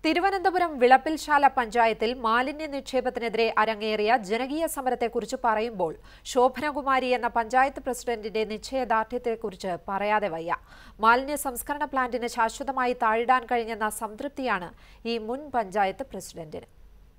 തിരുവനന്തപുരം വിളപ്പിൽശാല പഞ്ചായത്തിൽ മാലിന്യ നിക്ഷേപത്തിനെതിരെ അരങ്ങേറിയ ജനകീയ സമരത്തെക്കുറിച്ച് പറയുമ്പോൾ ശോഭനകുമാരി എന്ന പഞ്ചായത്ത് പ്രസിഡന്റിന്റെ നിശ്ചയദാർഢ്യത്തെക്കുറിച്ച് പറയാതെ വയ്യ മാലിന്യ സംസ്കരണ പ്ലാന്റിന് ശാശ്വതമായി താഴിടാൻ കഴിഞ്ഞെന്ന സംതൃപ്തിയാണ് ഈ മുൻ പഞ്ചായത്ത് പ്രസിഡന്റിന്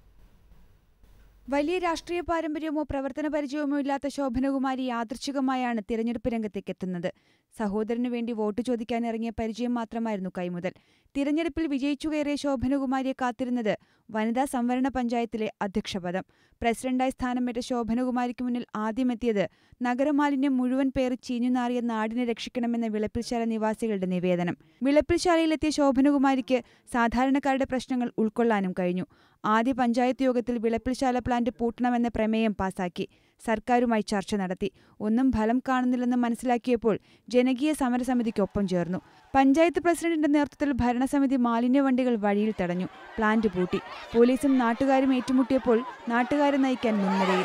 വലിയ രാഷ്ട്രീയ പാരമ്പര്യമോ പ്രവർത്തന പരിചയമോ ഇല്ലാത്ത ശോഭനകുമാരി യാദൃച്ഛികമായാണ് തിരഞ്ഞെടുപ്പ് രംഗത്തേക്ക് എത്തുന്നത് സഹോദരനു വേണ്ടി വോട്ട് ചോദിക്കാൻ ഇറങ്ങിയ പരിചയം മാത്രമായിരുന്നു കൈമുതൽ തിരഞ്ഞെടുപ്പിൽ വിജയിച്ചു കയറിയ ശോഭനകുമാരിയെ കാത്തിരുന്നത് വനിതാ സംവരണ പഞ്ചായത്തിലെ അധ്യക്ഷപദം പ്രസിഡന്റായി സ്ഥാനമേറ്റ ശോഭനകുമാരിക്ക് മുന്നിൽ ആദ്യമെത്തിയത് നഗരമാലിന്യം മുഴുവൻ പേറി ചീഞ്ഞുനാറിയ നാടിനെ രക്ഷിക്കണമെന്ന വിളപ്പിൽശാല നിവാസികളുടെ നിവേദനം വിളപ്പിൽശാലയിലെത്തിയ ശോഭനകുമാരിക്ക് സാധാരണക്കാരുടെ പ്രശ്നങ്ങൾ ഉൾക്കൊള്ളാനും കഴിഞ്ഞു ആദ്യ പഞ്ചായത്ത് യോഗത്തിൽ വിളപ്പിൽശാല പ്ലാന്റ് പൂട്ടണമെന്ന പ്രമേയം പാസാക്കി സർക്കാരുമായി ചർച്ച നടത്തി ഒന്നും ഫലം കാണുന്നില്ലെന്ന് മനസ്സിലാക്കിയപ്പോൾ ജനകീയ സമരസമിതിക്കൊപ്പം ചേർന്നു പഞ്ചായത്ത് പ്രസിഡന്റിന്റെ നേതൃത്വത്തിൽ ഭരണസമിതി മാലിന്യ വണ്ടികൾ വഴിയിൽ തടഞ്ഞു പ്ലാന്റ് പൂട്ടി പോലീസും നാട്ടുകാരും ഏറ്റുമുട്ടിയപ്പോൾ നാട്ടുകാരെ നയിക്കാൻ മുൻനിരയിൽ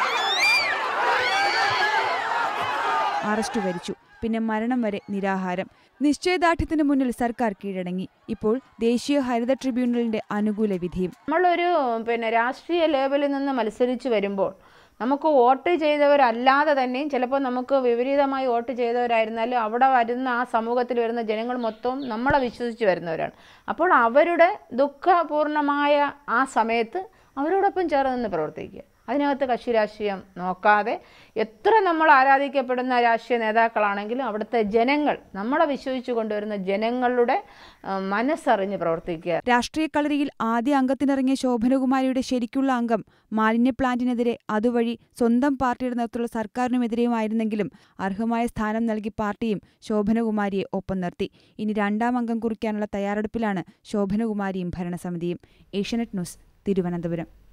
അറസ്റ്റ് വരിച്ചു പിന്നെ മരണം വരെ നിരാഹാരം നിശ്ചയദാർഢ്യത്തിന് മുന്നിൽ സർക്കാർ കീഴടങ്ങി ഇപ്പോൾ ദേശീയ ഹരിത ട്രിബ്യൂണലിന്റെ അനുകൂല വിധിയും നമ്മളൊരു പിന്നെ രാഷ്ട്രീയ ലേബലിൽ നിന്ന് മത്സരിച്ച് വരുമ്പോൾ നമുക്ക് വോട്ട് ചെയ്തവരല്ലാതെ തന്നെയും ചിലപ്പോൾ നമുക്ക് വിപരീതമായി വോട്ട് ചെയ്തവരായിരുന്നാലും അവിടെ വരുന്ന ആ സമൂഹത്തിൽ വരുന്ന ജനങ്ങൾ മൊത്തവും നമ്മളെ വിശ്വസിച്ച് വരുന്നവരാണ് അപ്പോൾ അവരുടെ ദുഃഖപൂർണമായ ആ സമയത്ത് അവരോടൊപ്പം ചേർന്ന് നിന്ന് പ്രവർത്തിക്കുക അതിനകത്ത് കക്ഷി രാഷ്ട്രീയം നോക്കാതെ എത്ര നമ്മൾ ആരാധിക്കപ്പെടുന്ന രാഷ്ട്രീയ നേതാക്കളാണെങ്കിലും അവിടുത്തെ ജനങ്ങൾ നമ്മളെ വിശ്വസിച്ച് കൊണ്ടുവരുന്ന ജനങ്ങളുടെ ആ, മനസ്സറിഞ്ഞ് പ്രവർത്തിക്കുക രാഷ്ട്രീയ കളരിയിൽ ആദ്യ അംഗത്തിനിറങ്ങിയ ശോഭനകുമാരിയുടെ ശരിക്കുള്ള അംഗം മാലിന്യ പ്ലാന്റിനെതിരെ അതുവഴി സ്വന്തം പാർട്ടിയുടെ നേതൃത്വമുള്ള സർക്കാരിനുമെതിരെയുമായിരുന്നെങ്കിലും അർഹമായ സ്ഥാനം നൽകി പാർട്ടിയും ശോഭനകുമാരിയെ ഒപ്പം നിർത്തി ഇനി രണ്ടാം അംഗം കുറിക്കാനുള്ള തയ്യാറെടുപ്പിലാണ് ശോഭനകുമാരിയും ഭരണസമിതിയും ഏഷ്യനെറ്റ് ന്യൂസ് തിരുവനന്തപുരം